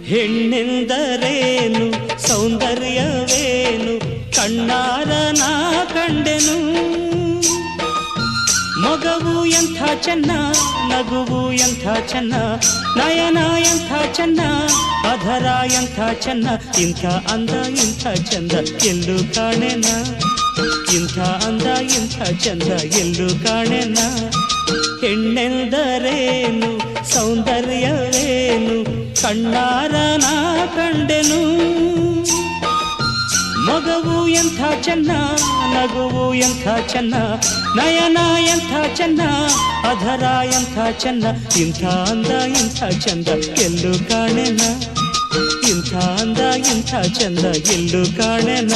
ಹೆಣ್ಣೆಂದರೇನು ಸೌಂದರ್ಯವೇನು ಕಣ್ಣಾರ ನಾ ಕಂಡೆನು ಮಗವು ಎಂಥ ಚೆನ್ನ ನಗುವು ಎಂಥ ಚೆನ್ನ ನಯನ ಎಂಥ ಚೆನ್ನ ಅಧರ ಎಂಥ ಚೆನ್ನ ಇಂಥ ಅಂದ ಇಂಥ ಚಂದ ಎಲ್ಲೂ ಕಾಣೆನ ಇಂಥ ಅಂದ ಇಂಥ ಚಂದ ಎಲ್ಲೂ ಕಾಣೆನ ಹೆಣ್ಣೆಂದರೇನು ಸೌಂದರ್ಯವೇನು ಕಣ್ಣಾರ ನಾ ಕಂಡೆನು ಮಗವು ಎಂಥ ಚೆನ್ನ ನಗುವು ಎಂಥ ಚೆನ್ನ ನಯನ ಎಂಥ ಚೆನ್ನ ಅಧರ ಎಂಥ ಚೆನ್ನ ಇಂಥ ಅಂದ ಇಂಥ ಚಂದ ಎಲ್ಲೂ ಕಾಣೆನ ಇಂಥ ಅಂದ ಇಂಥ ಚಂದ ಎಲ್ಲೂ ಕಾಣೆನ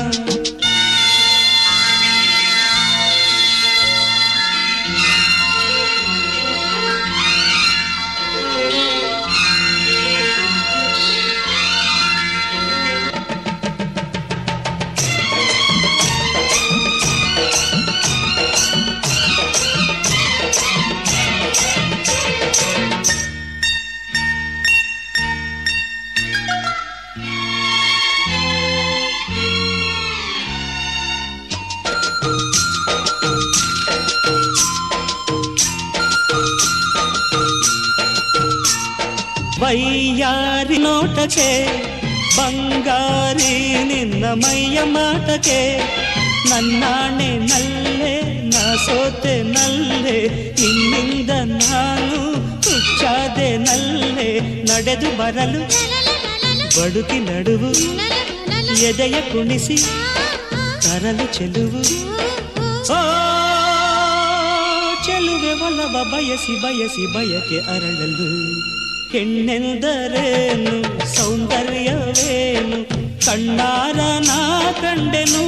ವೈಯಾರಿ ನೋಟಕ್ಕೆ ಬಂಗಾರಿ ನಿನ್ನ ಮೈಯ ಮಾಟಕ್ಕೆ ನನ್ನಾಣೆ ನಲ್ಲೆ ನಾ ಸೋತೆ ನಲ್ಲೆ ನಿನ್ನಿಂದ ನಾನು ಹುಚ್ಚಾದೆ ನಲ್ಲೆ ನಡೆದು ಬರಲು ಬಡುಕಿ ನಡುವು ಎದೆಯ ಕುಣಿಸಿ ತರಲು ಚೆಲುವು ಓ ಚೆಲುವೆ ಒಲವ ಬಯಸಿ ಬಯಸಿ ಬಯಕೆ ಅರಳಲು ಹೆಣ್ಣೆಂದರೇನು ಸೌಂದರ್ಯವೇನು ಕಣ್ಣಾರ ನಾ ಕಂಡೆನು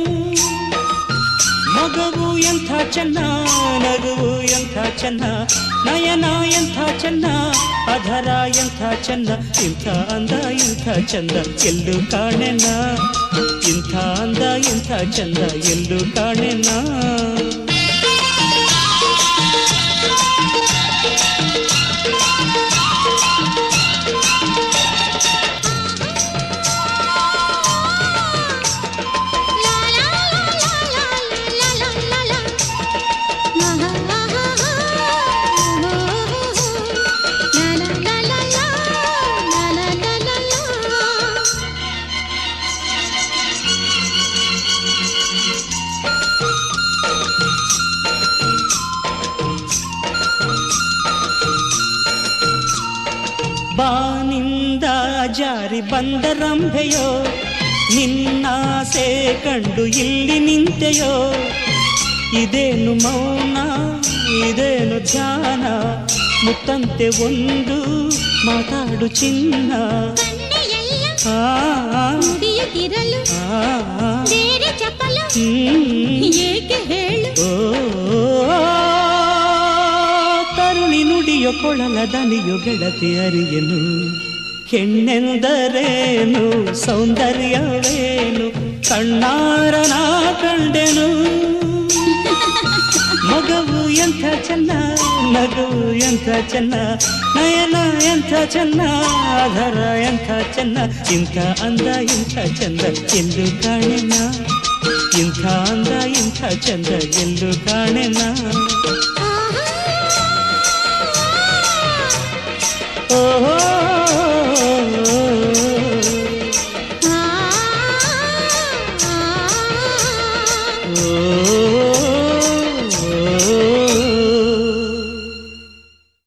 ಮಗವು ಎಂಥ ಚೆನ್ನ ನಗುವು ಎಂಥ ಚೆನ್ನ ನಯನ ಎಂಥ ಚೆನ್ನ ಅಧರ ಎಂಥ ಚೆನ್ನ ಇಂಥ ಅಂದ ಇಂಥ ಚಂದ ಎಲ್ಲೂ ಕಾಣೆನ ಇಂಥ ಅಂದ ಇಂಥ ಚಂದ ಎಲ್ಲೂ ಕಾಣೆನ ಬಾನಿಂದ ಜಾರಿ ಬಂದ ರಂಭೆಯೋ ನಿನ್ನಾಸೆ ಕಂಡು ಇಲ್ಲಿ ನಿಂತೆಯೋ ಇದೇನು ಮೌನ ಇದೇನು ಧ್ಯಾನ ಮುತ್ತಂತೆ ಒಂದು ಮಾತಾಡು ಚಿನ್ನ ಆ, ಮುಡಿಯುತ್ತಿರಲು ಆ, ಬೇರೆ ಚಪ್ಪಲು ಹ್ಮ್. ಏಕೆ ಹೇಳು ಓ ತರುಣಿ ನುಡಿಯೋ ಕೊಳಲ ದನಿಯೋ ಗೆಳತಿ ಅರಿಯನು ಹೆಣ್ಣೆಂದರೇನು ಸೌಂದರ್ಯವೇನು ಕಣ್ಣಾರನ ಕಂಡೆನು ಮಗವು ಎಂಥ ಚೆನ್ನ ನಗುವು ಎಂಥ ಚೆನ್ನ ನಯನ ಎಂಥ ಚೆನ್ನ ಆಧಾರ ಎಂಥ ಚೆನ್ನ ಇಂಥ ಅಂದ ಇಂಥ ಚಂದ ಎಂದು ಕಾಣೆನ ಇಂಥ ಅಂದ ಇಂಥ ಚಂದ ಎಂದು ಕಾಣೆನ ಓ